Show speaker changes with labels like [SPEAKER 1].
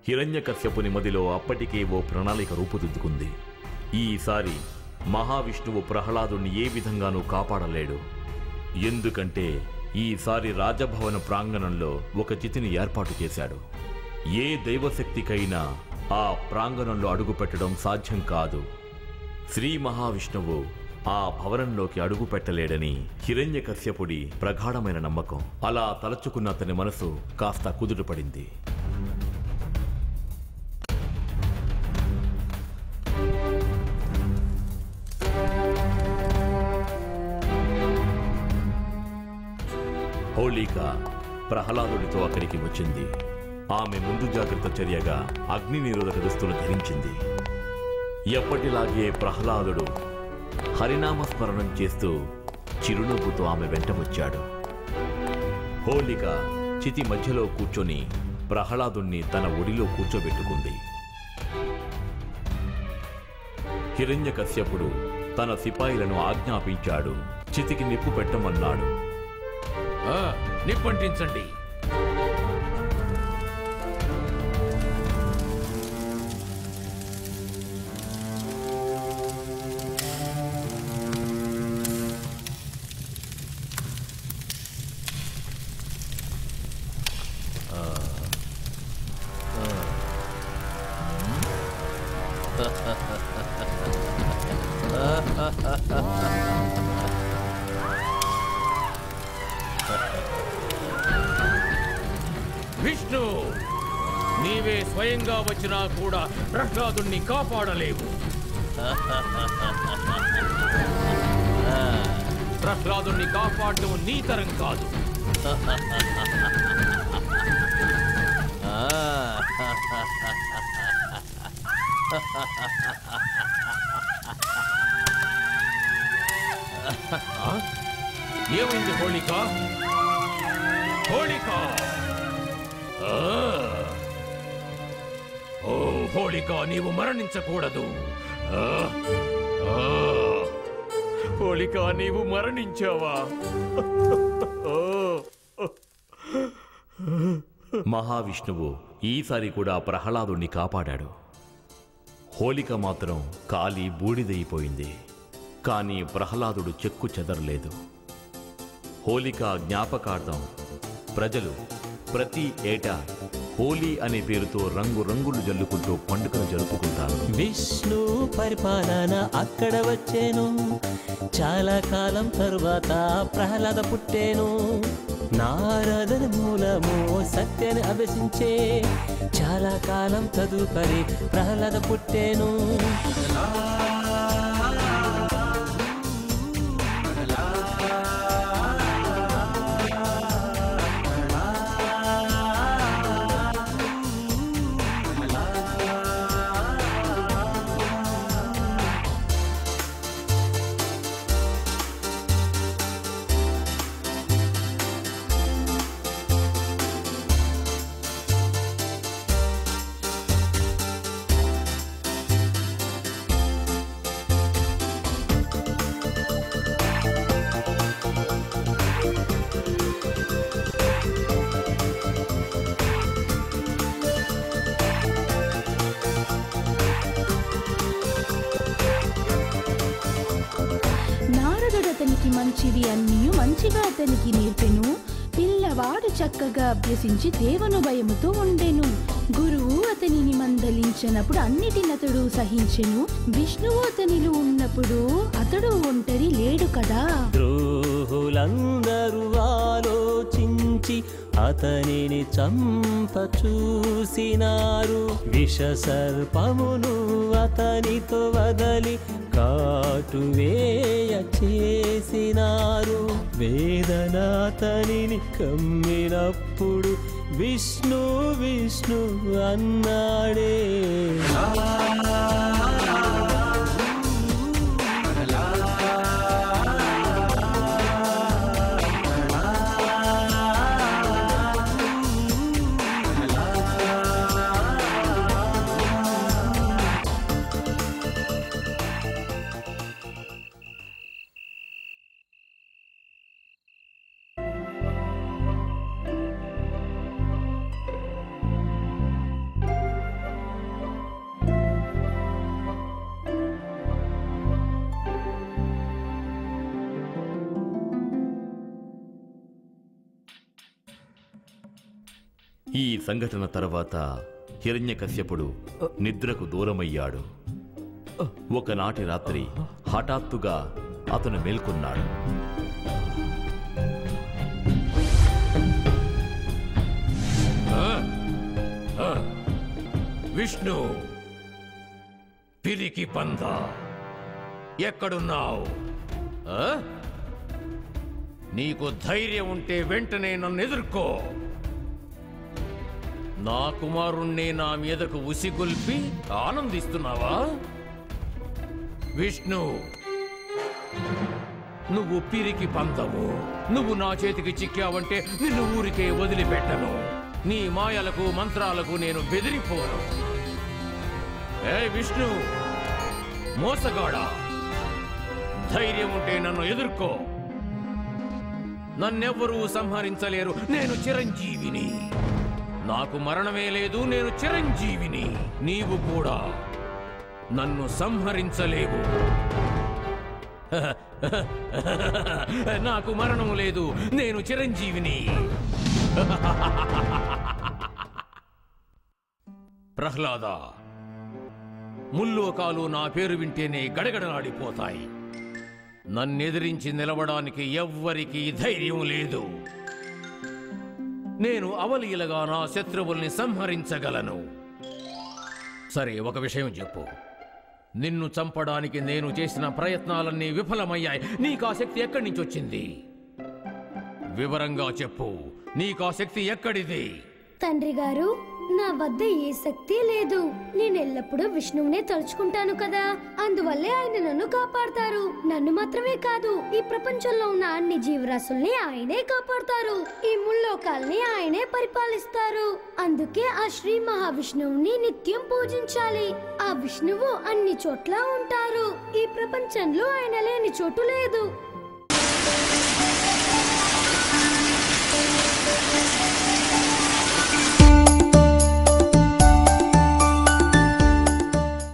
[SPEAKER 1] హిరణ్యకశ్యపుని మదిలో అప్పటికే ఓ ప్రణాళిక రూపుదిద్దుకుంది ఈసారి మహావిష్ణువు ప్రహ్లాదుణ్ణి ఏ విధంగానూ కాపాడలేడు ఎందుకంటే ఈసారి రాజభవన ప్రాంగణంలో ఒక చితిని ఏర్పాటు చేశాడు ఏ దైవశక్తికైనా ఆ ప్రాంగణంలో అడుగుపెట్టడం సాధ్యం కాదు శ్రీ మహావిష్ణువు ఆ భవనంలోకి అడుగు పెట్టలేడని హిరణ్యకశ్యపుడి ప్రగాఢమైన నమ్మకం అలా తలచుకున్న అతని మనసు కాస్త కుదుటపడింది హోళిక ప్రహ్లాదుడితో అక్కడికి వచ్చింది ఆమె ముందు జాగ్రత్త చర్యగా అగ్ని నిరోధక దుస్తులు ధరించింది ఎప్పటిలాగే ప్రహ్లాదుడు హరినామస్మరణం చేస్తూ చిరునవ్వుతో ఆమె వెంట వచ్చాడు హోళిక చితి మధ్యలో కూర్చొని ప్రహ్లాదుణ్ణి తన ఒడిలో కూర్చోబెట్టుకుంది హిరణ్యకశ్యపుడు తన సిపాయిలను ఆజ్ఞాపించాడు చితికి నిప్పు పెట్టమన్నాడు
[SPEAKER 2] ఆ, నిప్పంటించండి విష్ణు నీవే స్వయంగా వచ్చినా కూడా ప్రహ్లాదుణ్ణి కాపాడలేవు ప్రహ్లాదుణ్ణి కాపాడటం నీ తరం కాదు ఆ? ఏమైంది హోళిక హోళిక ఆ! ఓ హోళిక నీవు మరణించకూడదు ఆ! ఆ! హోళిక నీవు మరణించావా ఓ!
[SPEAKER 1] మహావిష్ణువు ఈసారి కూడా ప్రహ్లాదుణ్ణి కాపాడాడు హోలిక మాత్రం కాలి బూడిదైపోయింది కానీ ప్రహ్లాదుడు చెక్కు చెదరలేదు హోలిక జ్ఞాపకార్థం ప్రజలు ప్రతి ఏటా హోలీ అనే పేరుతో రంగు రంగులు జల్లుకుంటూ పండుగను జరుపుకుంటారు
[SPEAKER 3] విష్ణు పరిపాలన అక్కడ వచ్చేను చాలా కాలం తరువాత ప్రహ్లాద పుట్టేను నారదని మూలము సత్యాన్ని అభ్యసించే చాలా కాలం తదుపరి ప్రహ్లాద పుట్టేను
[SPEAKER 4] నారదుడు అతనికి మంచిది అన్నీ మంచిగా అతనికి నేర్పెను పిల్లవాడు చక్కగా అభ్యసించి దేవును భయముతో ఉండెను గురువు అతనిని మందలించినప్పుడు అన్నిటినతడు సహించెను విష్ణువు అతనిలో ఉన్నప్పుడు అతడు ఒంటరి లేడు కదా
[SPEAKER 3] ద్రోహులందరూ ఆలోచించి అతనిని చంప చూసినారు విష సర్పమును అతనితో వదలి కాటు వేయ చేసినారు వేదన అతనిని కమ్మినప్పుడు విష్ణు విష్ణు అన్నాడే
[SPEAKER 1] ఈ సంఘటన తర్వాత హిరణ్యకశ్యపుడు నిద్రకు దూరమయ్యాడు ఒకనాటి రాత్రి హఠాత్తుగా అతను మేల్కొన్నాడు
[SPEAKER 2] విష్ణు పిరికి పంద ఎక్కడున్నావు ఆ? నీకు ధైర్యం ఉంటే వెంటనే నన్ను ఎదుర్కో నా కుమారుణ్ణి నా మీదకు ఉసిగొల్పి ఆనందిస్తున్నావా విష్ణు నువ్వు పిరికి పందవు నువ్వు నా చేతికి చిక్కావంటే నిన్ను ఊరికే వదిలిపెట్టను నీ మాయలకు మంత్రాలకు నేను బెదిరిపోను ఏ విష్ణు మోసగాడా ధైర్యం ఉంటే నన్ను ఎదుర్కో నన్నెవ్వరూ సంహరించలేరు నేను చిరంజీవిని నాకు మరణమే లేదు నేను చిరంజీవిని నీవు కూడా నన్ను సంహరించలేవు నాకు మరణం లేదు నేను చిరంజీవిని ప్రహ్లాద ముల్లోకాలు నా పేరు వింటేనే గడగడలాడిపోతాయి నన్నెదిరించి నిలవడానికి ఎవ్వరికీ ధైర్యం లేదు నేను అవలీలగా నా శత్రువుల్ని సంహరించగలను సరే ఒక విషయం చెప్పు నిన్ను చంపడానికి నేను చేసిన ప్రయత్నాలన్నీ విఫలమయ్యాయి నీకు ఆ శక్తి ఎక్కడి నుంచి వచ్చింది వివరంగా చెప్పు నీకు ఆ శక్తి ఎక్కడిది
[SPEAKER 5] తండ్రి గారు నా వద్ద ఏ శక్తి లేదు నేను ఎల్లప్పుడూ విష్ణువునే తలుచుకుంటాను కదా అందువల్లే ఆయన నన్ను కాపాడతారు నన్ను మాత్రమే కాదు ఈ ప్రపంచంలో ఉన్న అన్ని జీవరాశుల్ని ఆయనే కాపాడతారు ఈ ముల్లోకాల్ని ఆయనే పరిపాలిస్తారు అందుకే ఆ శ్రీ మహావిష్ణువుని నిత్యం పూజించాలి ఆ విష్ణువు అన్ని చోట్ల ఉంటారు ఈ ప్రపంచంలో ఆయన లేని చోటు లేదు